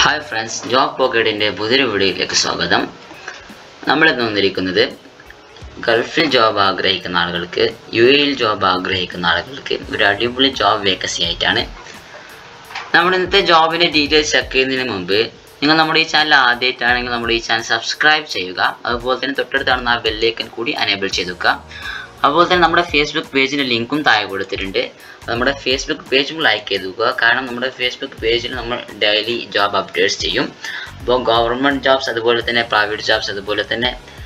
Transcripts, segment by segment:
hi friends job പോക്കറ്റിൻ്റെ പുതിയൊരു വീഡിയോയിലേക്ക് സ്വാഗതം നമ്മളിന്ന് വന്നിരിക്കുന്നത് ഗൾഫിൽ ജോബ് ആഗ്രഹിക്കുന്ന ആളുകൾക്ക് യു എയിൽ ജോബ് ആഗ്രഹിക്കുന്ന ആളുകൾക്ക് ഒരു അടിപൊളി ജോബ് വേക്കൻസി ആയിട്ടാണ് നമ്മൾ ഇന്നത്തെ ജോബിൻ്റെ ഡീറ്റെയിൽസ് ചെക്ക് ചെയ്യുന്നതിന് മുമ്പ് നിങ്ങൾ നമ്മുടെ ഈ ചാനൽ ആദ്യമായിട്ടാണെങ്കിൽ നമ്മുടെ ഈ ചാനൽ സബ്സ്ക്രൈബ് ചെയ്യുക അതുപോലെ തന്നെ തൊട്ടടുത്ത് കാണുന്ന ആ ബെല്ലേക്കൻ കൂടി അനേബിൾ ചെയ്ത് വെക്കുക അതുപോലെ തന്നെ നമ്മുടെ ഫേസ്ബുക്ക് പേജിൻ്റെ ലിങ്കും താഴെ കൊടുത്തിട്ടുണ്ട് നമ്മുടെ ഫേസ്ബുക്ക് പേജും ലൈക്ക് ചെയ്ത് വെക്കുക കാരണം നമ്മുടെ ഫേസ്ബുക്ക് പേജിൽ നമ്മൾ ഡെയിലി ജോബ് അപ്ഡേറ്റ്സ് ചെയ്യും അപ്പോൾ ഗവൺമെൻറ് ജോബ്സ് അതുപോലെ തന്നെ പ്രൈവറ്റ് ജോബ്സ് അതുപോലെ തന്നെ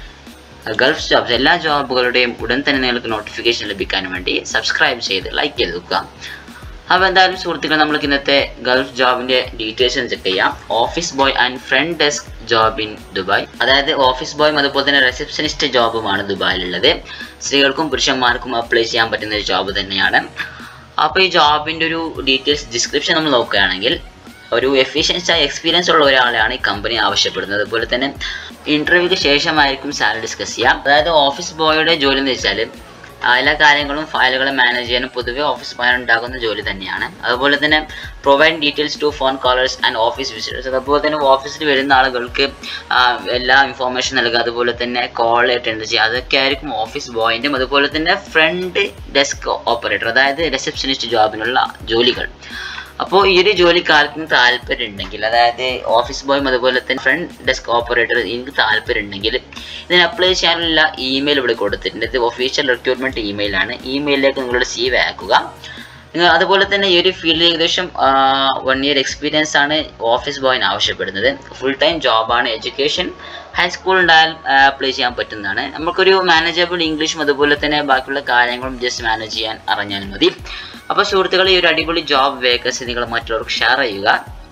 ഗൾഫ് ജോബ്സ് എല്ലാ ജോബുകളുടെയും ഉടൻ തന്നെ നിങ്ങൾക്ക് നോട്ടിഫിക്കേഷൻ ലഭിക്കാൻ വേണ്ടി സബ്സ്ക്രൈബ് ചെയ്ത് ലൈക്ക് ചെയ്ത് വെക്കുക അപ്പോൾ എന്തായാലും സുഹൃത്തുക്കൾ നമ്മൾക്ക് ഇന്നത്തെ ഗൾഫ് ജോബിന്റെ ഡീറ്റെയിൽസ് ചെക്ക് ചെയ്യാം office boy and front desk job in Dubai അതായത് ഓഫീസ് ബോയും അതുപോലെ തന്നെ റിസപ്ഷനിസ്റ്റ് ജോബുമാണ് ദുബായിലുള്ളത് സ്ത്രീകൾക്കും പുരുഷന്മാർക്കും അപ്ലൈ ചെയ്യാൻ പറ്റുന്ന ഒരു ജോബ് തന്നെയാണ് അപ്പോൾ ഈ ജോബിന്റെ ഒരു ഡീറ്റെയിൽസ് ഡിസ്ക്രിപ്ഷൻ നമ്മൾ നോക്കുകയാണെങ്കിൽ ഒരു എഫിഷ്യൻസ് ആയ എക്സ്പീരിയൻസ് ഉള്ള ഒരാളെയാണ് ഈ കമ്പനി ആവശ്യപ്പെടുന്നത് അതുപോലെ തന്നെ ഇന്റർവ്യൂക്ക് ശേഷമായിരിക്കും സാലറി ഡിസ്കസ് ചെയ്യാം അതായത് ഓഫീസ് ബോയുടെ ജോലി എന്ന് വെച്ചാൽ എല്ലാ കാര്യങ്ങളും ഫയലുകളും മാനേജ് ചെയ്യാനും പൊതുവെ ഓഫീസ് ബോയ് ഉണ്ടാകുന്ന ജോലി തന്നെയാണ് അതുപോലെ തന്നെ provide details to phone callers and office visitors അതുപോലെ തന്നെ ഓഫീസിൽ വരുന്ന ആളുകൾക്ക് ആ, എല്ലാ ഇൻഫോർമേഷൻ നൽകുക അതുപോലെ തന്നെ കോൾ അറ്റൻഡ് ചെയ്യുക അതൊക്കെ ആയിരിക്കും ഓഫീസ് ബോയിൻ്റെയും അതുപോലെ തന്നെ ഫ്രണ്ട് ഡെസ്ക് ഓപ്പറേറ്റർ അതായത് റിസപ്ഷനിസ്റ്റ് ജോബിനുള്ള ജോലികൾ അപ്പോൾ ഈ ഒരു ജോലിക്കാർക്കും താല്പര്യം ഉണ്ടെങ്കിൽ അതായത് ഓഫീസ് ബോയും അതുപോലെ തന്നെ ഫ്രണ്ട് ഡെസ്ക് ഓപ്പറേറ്റർ എനിക്ക് താല്പര്യം ഉണ്ടെങ്കിൽ ഇതിന് അപ്ലൈ ചെയ്യാനുള്ള ഇമെയിൽ ഇവിടെ കൊടുത്തിട്ടുണ്ട് ഇത് ഒഫീഷ്യൽ റിക്രൂട്ട്മെന്റ് ഇമെയിലാണ് ഇമെയിലിലേക്ക് നിങ്ങളുടെ സി വി അയക്കുക നിങ്ങൾ അതുപോലെ തന്നെ ഈ ഒരു ഫീൽഡിൽ ഏകദേശം വൺ ഇയർ എക്സ്പീരിയൻസ് ആണ് ഓഫീസ് ബോയിന് ആവശ്യപ്പെടുന്നത് ഫുൾ ടൈം ജോബാണ് എഡ്യൂക്കേഷൻ ഹൈസ്കൂൾ ഉണ്ടായാൽ അപ്ലൈ ചെയ്യാൻ പറ്റുന്നതാണ് നമുക്കൊരു മാനേജബിൾ ഇംഗ്ലീഷും അതുപോലെ തന്നെ ബാക്കിയുള്ള കാര്യങ്ങളും ജസ്റ്റ് മാനേജ് ചെയ്യാൻ അറിഞ്ഞാൽ മതി അപ്പോൾ സുഹൃത്തുക്കളെ ഈ ഒരു അടിപൊളി ജോബ് വേക്കൻസി നിങ്ങൾ മറ്റുള്ളവർക്ക് ഷെയർ ചെയ്യുക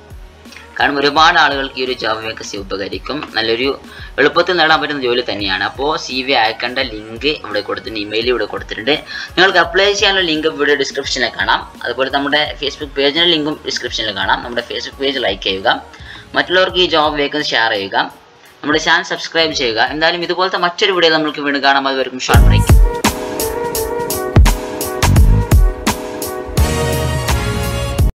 കാരണം ഒരുപാട് ആളുകൾക്ക് ഈ ഒരു ജോബ് വേക്കൻസി ഉപകരിക്കും നല്ലൊരു എളുപ്പത്തിൽ നേടാൻ പറ്റുന്ന ജോലി തന്നെയാണ് അപ്പോൾ സി വി അയക്കേണ്ട ലിങ്ക് ഇവിടെ കൊടുത്തിട്ടുണ്ട് ഇമെയിൽ ഇവിടെ കൊടുത്തിട്ടുണ്ട് നിങ്ങൾക്ക് അപ്ലൈ ചെയ്യാനുള്ള ലിങ്ക് ഇവിടെ ഡിസ്ക്രിപ്ഷനിൽ കാണാം അതുപോലെ നമ്മുടെ ഫേസ്ബുക്ക് പേജിൻ്റെ ലിങ്കും ഡിസ്ക്രിപ്ഷനിൽ കാണാം നമ്മുടെ ഫേസ്ബുക്ക് പേജ് ലൈക്ക് ചെയ്യുക മറ്റുള്ളവർക്ക് ഈ ജോബ് വേക്കൻസി ഷെയർ ചെയ്യുക നമ്മുടെ ചാനൽ സബ്സ്ക്രൈബ് ചെയ്യുക എന്തായാലും ഇതുപോലത്തെ മറ്റൊരു വീഡിയോ നമുക്ക് വീണ്ടും കാണാം അതുവരെയും ഷോർട്ട് ബ്രേക്ക്